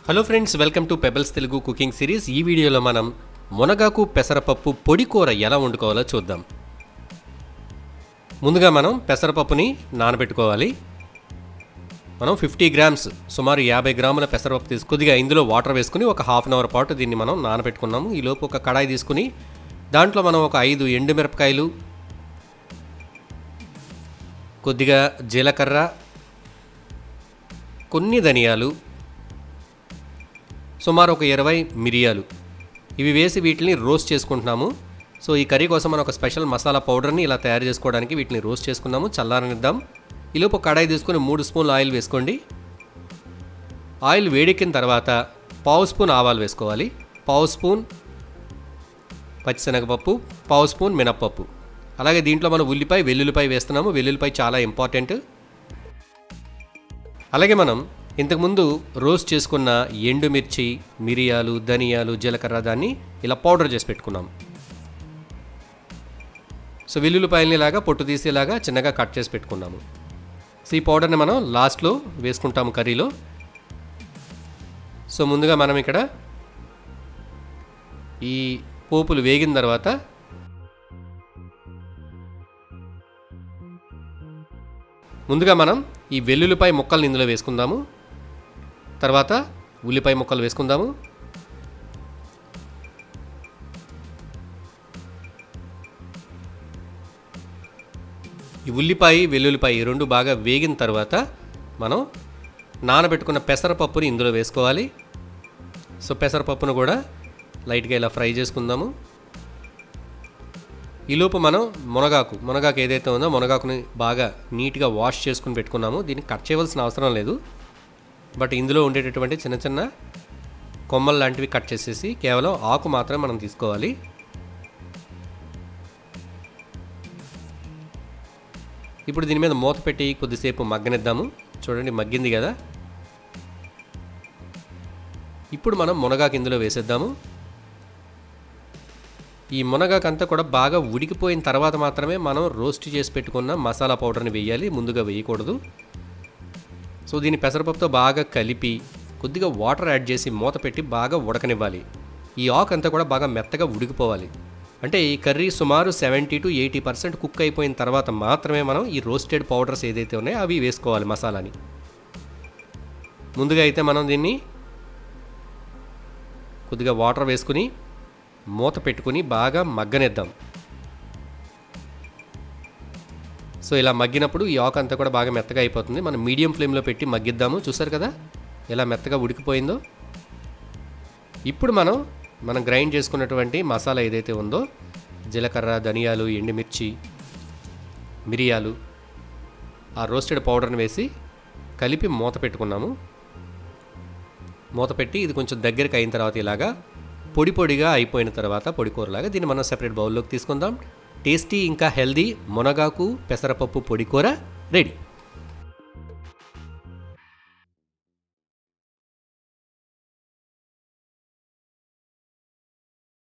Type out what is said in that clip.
hello friends welcome to Pebbles Telugu cooking series ఈ వీడియోలో మనం మునగాకు పెసరపప్పు పొడి కూర ఎలా వండుకోవాలో చూద్దాం ముందుగా మనం పెసరపప్పుని నానబెట్టుకోవాలి మనం ఫిఫ్టీ గ్రామ్స్ సుమారు యాభై గ్రాముల పెసరపప్పు తీసి కొద్దిగా ఇందులో వాటర్ వేసుకుని ఒక హాఫ్ అన్ అవర్ పాటు దీన్ని మనం నానబెట్టుకున్నాము ఈలోపు ఒక కడాయి తీసుకుని దాంట్లో మనం ఒక ఐదు ఎండుమిరపకాయలు కొద్దిగా జీలకర్ర కొన్ని ధనియాలు సుమారు ఒక ఇరవై మిరియాలు ఇవి వేసి వీటిని రోస్ట్ చేసుకుంటున్నాము సో ఈ కర్రీ కోసం మనం ఒక స్పెషల్ మసాలా పౌడర్ని ఇలా తయారు చేసుకోవడానికి వీటిని రోస్ట్ చేసుకున్నాము చల్లారనిద్దాం ఈలోపు కడాయి తీసుకొని మూడు స్పూన్లు ఆయిల్ వేసుకోండి ఆయిల్ వేడెక్కిన తర్వాత పావు స్పూన్ ఆవాలు వేసుకోవాలి పావు స్పూన్ పచ్చిశనగపప్పు పావు స్పూన్ మినప్పప్పు అలాగే దీంట్లో మనం ఉల్లిపాయ వెల్లుల్లిపాయ వేస్తున్నాము వెల్లుల్లిపాయ చాలా ఇంపార్టెంట్ అలాగే మనం ఇంతకుముందు రోస్ట్ చేసుకున్న ఎండుమిర్చి మిరియాలు ధనియాలు జీలకర్ర దాన్ని ఇలా పౌడర్ చేసి పెట్టుకున్నాం సో వెల్లుల్లిపాయలని ఇలాగా పొట్టు తీసేలాగా చిన్నగా కట్ చేసి పెట్టుకున్నాము సో ఈ పౌడర్ని మనం లాస్ట్లో వేసుకుంటాము కర్రీలో సో ముందుగా మనం ఇక్కడ ఈ పోపులు వేగిన తర్వాత ముందుగా మనం ఈ వెల్లుల్లిపాయ ముక్కల్ని ఇందులో వేసుకుందాము తర్వాత ఉల్లిపాయ ముక్కలు వేసుకుందాము ఈ ఉల్లిపాయ వెల్లుల్లిపాయ ఈ రెండు బాగా వేగిన తర్వాత మనం నానబెట్టుకున్న పెసరపప్పుని ఇందులో వేసుకోవాలి సో పెసరపప్పును కూడా లైట్గా ఇలా ఫ్రై చేసుకుందాము ఈలోపు మనం మునగాకు మునగాకు ఏదైతే ఉందో మునగాకుని బాగా నీట్గా వాష్ చేసుకుని పెట్టుకున్నాము దీన్ని కట్ చేయవలసిన అవసరం లేదు బట్ ఇందులో ఉండేటటువంటి చిన్న చిన్న కొమ్మలు లాంటివి కట్ చేసేసి కేవలం ఆకు మాత్రమే మనం తీసుకోవాలి ఇప్పుడు దీని మీద మూత పెట్టి కొద్దిసేపు మగ్గనిద్దాము చూడండి మగ్గింది కదా ఇప్పుడు మనం మునగాకు ఇందులో వేసేద్దాము ఈ మునగాకంతా కూడా బాగా ఉడికిపోయిన తర్వాత మాత్రమే మనం రోస్ట్ చేసి పెట్టుకున్న మసాలా పౌడర్ని వేయాలి ముందుగా వేయకూడదు సో దీన్ని పెసరపప్పుతో బాగా కలిపి కొద్దిగా వాటర్ యాడ్ చేసి మూత పెట్టి బాగా ఉడకనివ్వాలి ఈ ఆకు అంతా కూడా బాగా మెత్తగా ఉడికిపోవాలి అంటే ఈ కర్రీ సుమారు seventy to eighty percent cook అయిపోయిన తర్వాత మాత్రమే మనం ఈ రోస్టెడ్ పౌడర్స్ ఏదైతే ఉన్నాయో అవి వేసుకోవాలి మసాలాని ముందుగా అయితే మనం దీన్ని కొద్దిగా వాటర్ వేసుకుని మూత పెట్టుకుని బాగా మగ్గనిద్దాం సో ఇలా మగ్గినప్పుడు ఈ ఆకు అంతా కూడా బాగా మెత్తగా అయిపోతుంది మనం మీడియం ఫ్లేమ్లో పెట్టి మగ్గిద్దాము చూసారు కదా ఎలా మెత్తగా ఉడికిపోయిందో ఇప్పుడు మనం మనం గ్రైండ్ చేసుకున్నటువంటి మసాలా ఏదైతే ఉందో జీలకర్ర ధనియాలు ఎండుమిర్చి మిరియాలు ఆ రోస్టెడ్ పౌడర్ని వేసి కలిపి మూత పెట్టుకున్నాము మూత పెట్టి ఇది కొంచెం దగ్గరికి అయిన తర్వాత ఇలాగా పొడి పొడిగా అయిపోయిన తర్వాత పొడి కూరలాగా దీన్ని మనం సెపరేట్ బౌల్లోకి తీసుకుందాం టేస్టీ ఇంకా హెల్దీ మునగాకు పెసరపప్పు పొడి కూర రెడీ